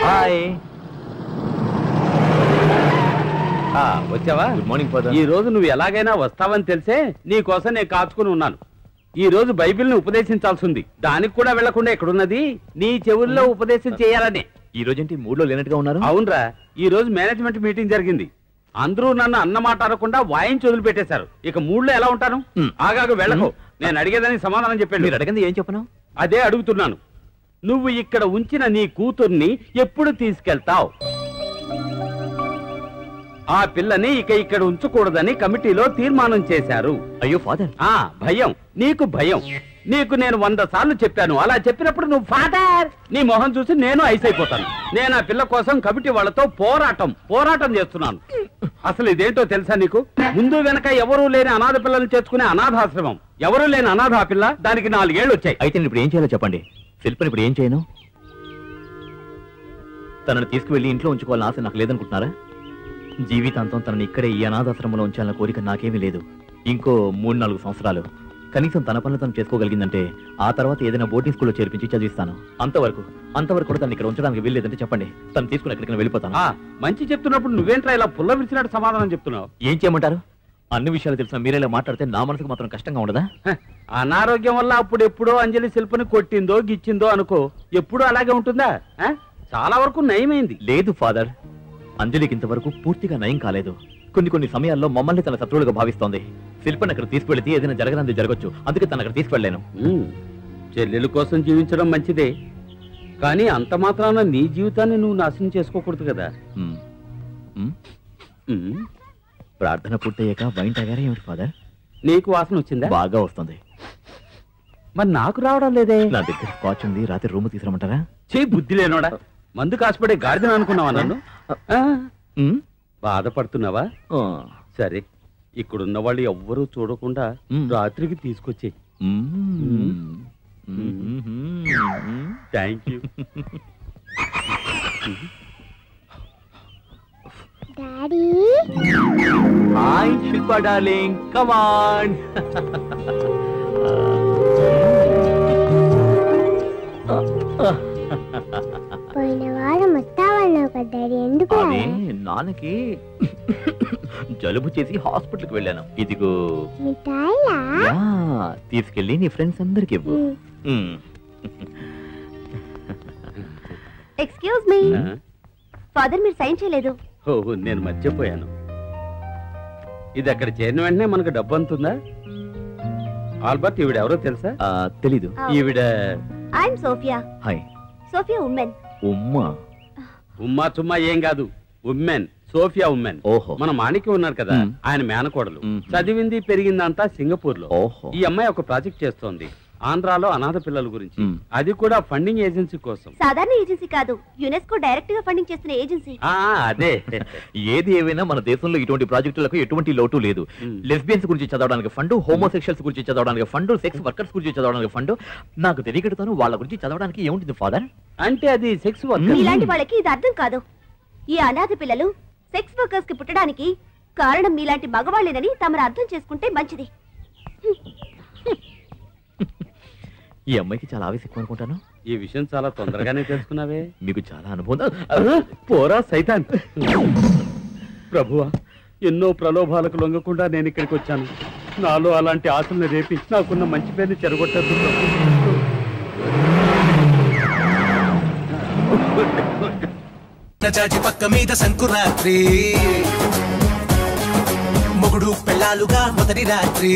Hi ఆ, వచ్చావా good morning father ఈ రోజు నువ్వు ఎలాగైనా వస్తావని తెలిసే నీ కోసం నేను కాచుకుని ఉన్నాను ఈ రోజు బైబిల్ని ఉపదేశించాల్సి ఉంది దానికి కూడా వెళ్లకుండా ఎక్కడున్నది నీ చెవుల్లో ఉపదేశం చేయాలని ఈ రోజు ఏంటి మూడ్ లో లేనట్టుగా ఉన్నారు అవునరా ఈ రోజు మేనేజ్మెంట్ మీటింగ్ జరిగింది అందరూ నన్ను అన్న మాట అనకుండా వాయించి వదిలిపెట్టేశారు ఇక మూడ్లో ఎలా ఉంటాను హ్మ్. ఆగాగు వెళ్ళకు నేను అడిగేదానికి సమాధానం మీరు చెప్పాను అడగంది ఏం చెప్పను అదే అడుగుతున్నాను నువ్వు ఇక్కడ ఉంచిన నీ కూతుర్ని ఎప్పుడు తీసుకెళ్తావు ఆ పిల్లని ఇక ఇక్కడ ఉంచకూడదని కమిటీలో తీర్మానం చేశారు అయ్యో ఫాదర్ ఆ భయం నీకు భయం నీకు నేను వంద సార్లు చెప్పాను అలా చెప్పినప్పుడు నువ్వు ఫాదర్ నీ మొహం చూసి నేను ఐస్ అయిపోతాను నేను ఆ పిల్ల కోసం కమిటీ వాళ్ళతో పోరాటం పోరాటం చేస్తున్నాను అసలు ఇదేంటో తెలుసా నీకు ముందు వెనక ఎవరూ లేని అనాథ పిల్లల్ని చేర్చుకునే అనాథాశ్రమం ఎవరూ లేని అనాథ ఆ పిల్ల దానికి నాలుగేళ్లు వచ్చాయి అయితే నేను ఇప్పుడు ఏం చేయాలో చెప్పండి శిల్పని ఇప్పుడు ఏం చేయను తనని తీసుకువెళ్ళి ఇంట్లో ఉంచుకోవాలని ఆశ నాకు లేదనుకుంటున్నారా జీవితాంతం తనని ఇక్కడే ఈ అనాథాశ్రమంలో ఉంచాలన్న కోరిక నాకేమీ లేదు ఇంకో మూడు నాలుగు సంవత్సరాలు కనీసం తన పనులు తను చేసుకోగలిగిందంటే ఆ తర్వాత ఏదైనా బోర్డింగ్ స్కూల్లో చేర్పించి చదివిస్తాను అంతవరకు అంతవరకు కూడా తను ఇక్కడ ఉంచడానికి వీల్లేదంటే చెప్పండి తను తీసుకుని ఎక్కడికైనా వెళ్ళిపోతాను ఆ మంచి చెప్తున్నప్పుడు నువ్వేంట్రా ఇలా పుల్ల విరిచినట్టు సమాధానం చెప్తున్నావు ఏం చేయమంటారు అన్ని విషయాలు తెలిసిన మీరేలా మాట్లాడితే నా మనసుకు మాత్రం కష్టంగా ఉండదా హ, అనారోగ్యం వల్ల అప్పుడు ఎప్పుడో అంజలి శిల్పని కొట్టిందో గిచ్చిందో అనుకో ఎప్పుడూ అలాగే ఉంటుందా ఆ? చాలా వరకు నయమైంది లేదు ఫాదర్ అంజలికి ఇంతవరకు పూర్తిగా నయం కాలేదు కొన్ని కొన్ని సమయాల్లో మమ్మల్ని తన శత్రువులుగా భావిస్తోంది శిల్పని అక్కడ తీసుకువెళితే ఏదైనా జరగనంది జరగచ్చు అందుకే తను అక్కడ తీసుకువెళ్ళాను ఉమ్, చెల్లెల కోసం జీవించడం మంచిదే కానీ అంత మాత్రాన నీ జీవితాన్ని నువ్వు నాశనం చేసుకోకూడదు కదా మ్మ్. మ్మ్. ఉమ్, ప్రార్థన పూర్తయ్యాక వైన్ తాగారా ఏమిటి ఫాదర్ నీకు వాసన వచ్చిందా బాగా వస్తుంది మరి నాకు రావడం లేదే నా దగ్గర స్కాచ్ ఉంది రాత్రి రూమ్ తీసుకురమంటారా చే బుద్ధి లేనోడా మందు కాసిపడే గాడిదని అనుకున్నావా నన్ను ఆ, మ్మ్? బాధపడుతున్నావా ఆ. సరే ఇక్కడున్న వాళ్ళు ఎవ్వరూ చూడకుండా ఉమ్. రాత్రికి తీసుకొచ్చే మ్మ్. మ్మ్. Thank you daddy hi Shilpa darling come on పోయిన వారం వస్తావన్నావు కదా డాడీ ఎందుకు అదే రాలా? నాన్నకి జలుబు చేసి హాస్పిటల్కి వెళ్ళాను ఇదిగో మిఠాయిలా యా, తీసుకెళ్ళి నీ ఫ్రెండ్స్ అందరికి ఇవ్వు ఉమ్. మ్మ్. ఎక్స్క్యూజ్ మీ ఫాదర్ మీరు సైన్ చేయలేదు ఓ నేను మర్చిపోయాను ఇది అక్కడ చేరిన వెంటనే మనకు డబ్బు అంతుందా ఆల్బర్ట్ ఈవిడ ఎవరో తెలుసా ఆ, తెలీదు ఈవిడ I'm Sophia hi Sophia women ఉమ్మా ఉమ్మా చుమ్మా ఏం కాదు ఉమ్మెన్ సోఫియా ఉమ్మెన్ ఓహో మన మాణిక్యం ఉన్నారు కదా మ్. ఆయన మేనకోడలు మ్. చదివింది పెరిగిందంతా సింగపూర్ లో ఓహో ఈ అమ్మాయి ఒక ప్రాజెక్ట్ చేస్తోంది ఆంధ్రాలో అనాథ పిల్లల గురించి మ్. అది కూడా ఫండింగ్ ఏజెన్సీ కోసం సాధారణ ఏజెన్సీ కాదు యునెస్కో డైరెక్ట్ గా ఫండింగ్ చేస్తున్న ఏజెన్సీ ఆ అదే ఏది ఏమైనా మన దేశంలో ఇటువంటి ప్రాజెక్టులకు ఎటువంటి లోటు లేదు మ్. లెస్బియన్స్ గురించి చదవడానికి ఫండ్ హోమోసెక్షువల్స్ గురించి చదవడానికి ఫండ్ సెక్స్ వర్కర్స్ గురించి చదవడానికి ఫండ్ నాకు తెలియకడతాను వాళ్ళ గురించి చదవడానికి ఏముంటుంది ఫాదర్ అంటే అది సెక్స్ వర్క్ మ్. ఇలాంటి వాళ్ళకి ఇది అర్థం కాదు ఈ అనాథ పిల్లలు సెక్స్ వర్కర్స్ కి పుట్టడానికి కారణం మీలాంటి మగవాళ్ళేనని తమరు అర్థం చేసుకుంటే మంచిది ఈ అమ్మాయికి చాలా ఆవేశం ఎక్కువ అనుకుంటాను ఈ విషయం చాలా తొందరగానే తెలుసుకున్నావే మీకు చాలా అనుభవం ఆ, పోరా సైతాన్ ప్రభువా ఎన్నో ప్రలోభాలకు లొంగకుండా నేను ఇక్కడికి వచ్చాను నాలో అలాంటి ఆశల్ని రేపి నాకున్న మంచి పేరుని చెరగొట్టద్దు చాచి పక్క మీద సంకురాత్రి మొగుడు పెళ్ళాలుగా మొదటి రాత్రి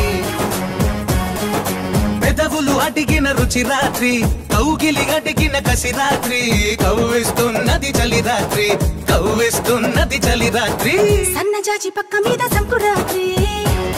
పెదవులు అడిగిన రుచి రాత్రి కౌగిలి అడిగిన కసి రాత్రి కవ్విస్తున్నది చలి రాత్రి కవ్విస్తున్నది చలి రాత్రి సన్నజాజి పక్క మీద సంకురాత్రి